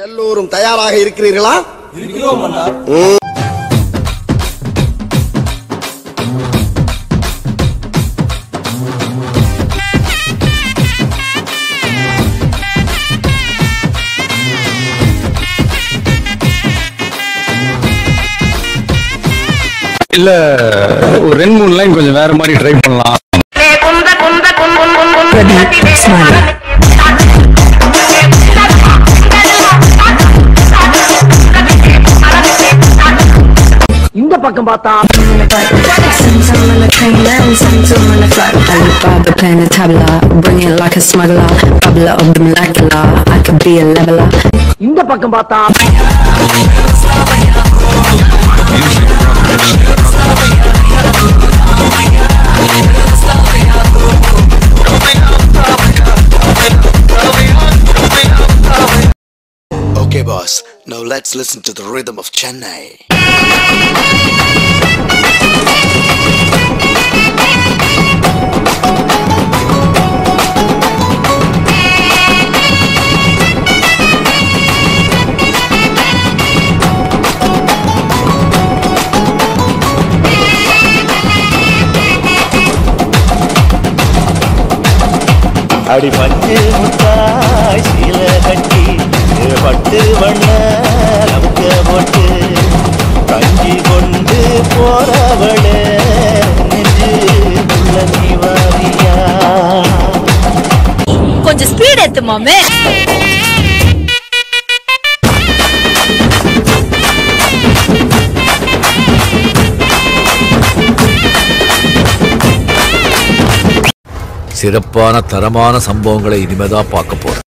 எல்லோரும் தயாராக இருக்கிறீர்களா இல்ல ஒரு ரெண்டு மூணு லைன் கொஞ்சம் வேற மாதிரி ட்ரை பண்ணலாம் இந்த பக்கம் பார்த்தா Sometimes I'm on a train and sometimes I'm on a flight. Alibaba playing the tabla, bring it like a smuggler. Bubbler of the molecular, I could be a leveler. இந்த பக்கம் பார்த்தா Okay, boss. Now let's listen to the rhythm of Chennai. அடி பட்டு முத்தாய் சீல கட்டி பட்டு வண்ண நமக்கு போட்டு கஞ்சி கொண்டு போறவளே நெஞ்சு உள்ள நீ வாரியா கொஞ்சம் ஸ்பீட் எடுத்து மாமே சிறப்பான தரமான சம்பவங்களை இனிமேதான் பார்க்க போறேன்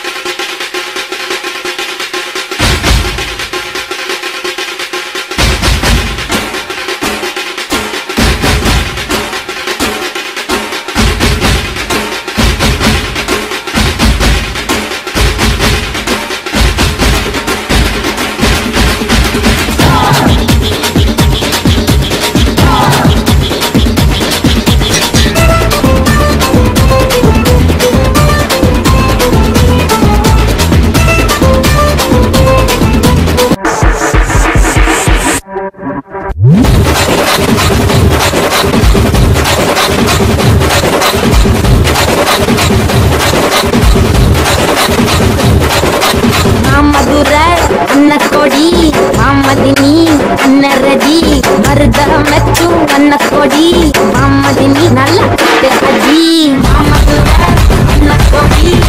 மதுர அன்ன கொடி மாமதினி அன்ன ரதி மருத மெச்சு அன்ன கொடி மாமதினி நல்ல அடி மாமதுர அன்ன கொடி